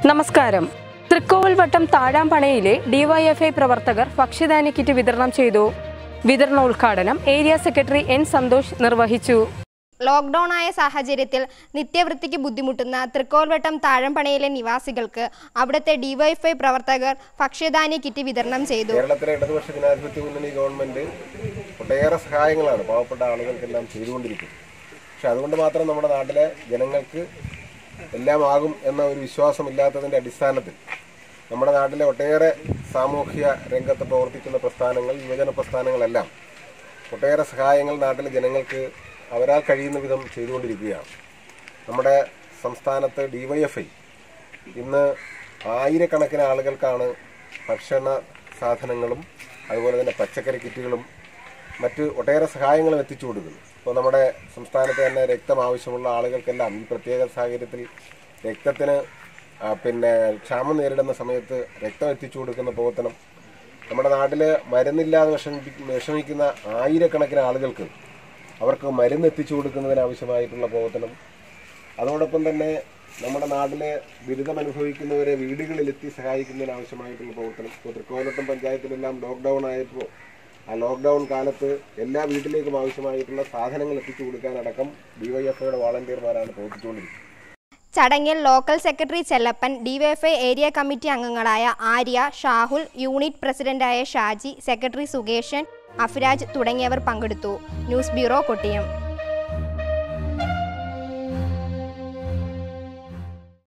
നമസ്കാരം തൃക്കോവിൽവട്ടം താഴാമ്പണയിലെ ഡിവൈഎഫ്ഐ പ്രവർത്തകർ ഭക്ഷ്യധാന്യ കിറ്റ് വിതരണം ചെയ്തു വിതരണോദ്ഘാടനം ഏരിയ സെക്രട്ടറി എൻ സന്തോഷ് നിർവഹിച്ചു ലോക്ക്ഡൌൺ ആയ സാഹചര്യത്തിൽ നിത്യവൃത്തിക്ക് ബുദ്ധിമുട്ടുന്ന തൃക്കോൽവട്ടം താഴമ്പണയിലെ നിവാസികൾക്ക് അവിടുത്തെ ഡിവൈഎഫ്ഐ പ്രവർത്തകർ ഭക്ഷ്യധാന്യ കിറ്റ് വിതരണം ചെയ്തു കേരളത്തിലെ ഇടതുപക്ഷ ജനാധിപത്യ മുന്നണി ഗവൺമെന്റ് ഒട്ടേറെ സഹായങ്ങളാണ് പാവപ്പെട്ട ആളുകൾക്കെല്ലാം ചെയ്തുകൊണ്ടിരിക്കുന്നത് പക്ഷെ അതുകൊണ്ട് മാത്രം നമ്മുടെ നാട്ടിലെ ജനങ്ങൾക്ക് എല്ലാം ആകും എന്ന ഒരു വിശ്വാസമില്ലാത്തതിന്റെ അടിസ്ഥാനത്തിൽ നമ്മുടെ നാട്ടിലെ ഒട്ടേറെ സാമൂഹ്യ രംഗത്ത് പ്രവർത്തിക്കുന്ന പ്രസ്ഥാനങ്ങൾ യുവജന പ്രസ്ഥാനങ്ങളെല്ലാം ഒട്ടേറെ സഹായങ്ങൾ നാട്ടിലെ ജനങ്ങൾക്ക് അവരാൽ കഴിയുന്ന വിധം ചെയ്തുകൊണ്ടിരിക്കുകയാണ് നമ്മുടെ സംസ്ഥാനത്ത് ഡിവൈഎഫ്ഐ ഇന്ന് ആയിരക്കണക്കിന് ആളുകൾക്കാണ് ഭക്ഷണ സാധനങ്ങളും അതുപോലെ തന്നെ പച്ചക്കറി കിറ്റുകളും മറ്റ് ഒട്ടേറെ സഹായങ്ങളും എത്തിച്ചു കൊടുക്കുന്നു ഇപ്പോൾ നമ്മുടെ സംസ്ഥാനത്ത് തന്നെ രക്തം ആവശ്യമുള്ള ആളുകൾക്കെല്ലാം ഈ പ്രത്യേക സാഹചര്യത്തിൽ രക്തത്തിന് ആ, പിന്നെ ക്ഷാമം നേരിടുന്ന സമയത്ത് രക്തം എത്തിച്ചു കൊടുക്കുന്ന പ്രവർത്തനം നമ്മുടെ നാട്ടിൽ മരുന്നില്ലാതെ വിഷമിപ്പി വിഷമിക്കുന്ന ആയിരക്കണക്കിന് ആളുകൾക്ക് അവർക്ക് മരുന്ന് എത്തിച്ചു കൊടുക്കുന്നതിന് ആവശ്യമായിട്ടുള്ള പ്രവർത്തനം അതോടൊപ്പം തന്നെ നമ്മുടെ നാട്ടിലെ ദുരിതം അനുഭവിക്കുന്നവരെ വീടുകളിലെത്തി സഹായിക്കുന്നതിന് ആവശ്യമായിട്ടുള്ള പ്രവർത്തനം ഇപ്പോൾ തൃക്കോലട്ടം പഞ്ചായത്തിലെല്ലാം ലോക്ക്ഡൗൺ ആയപ്പോൾ ആ ലോക്ക്ഡൗൺ കാലത്ത് എല്ലാ വീട്ടിലേക്കും ആവശ്യമായിട്ടുള്ള സാധനങ്ങൾ എത്തിച്ചു കൊടുക്കാനടക്കം ഡിവൈഎഫ്ഐയുടെ വാളണ്ടിയർമാരാണ് പ്രവർത്തിച്ചുകൊണ്ടിരിക്കുന്നത് ചടങ്ങിൽ local secretary Chellappan DYFI area committee അംഗങ്ങളായ ആര്യ ഷാഹുൽ യൂണിറ്റ് പ്രസിഡന്റായ ഷാജി സെക്രട്ടറി സുകേഷൻ അഫ്രാജ് തുടങ്ങിയവർ പങ്കെടുത്തു ന്യൂസ് ബ്യൂറോ കൊട്ടിയം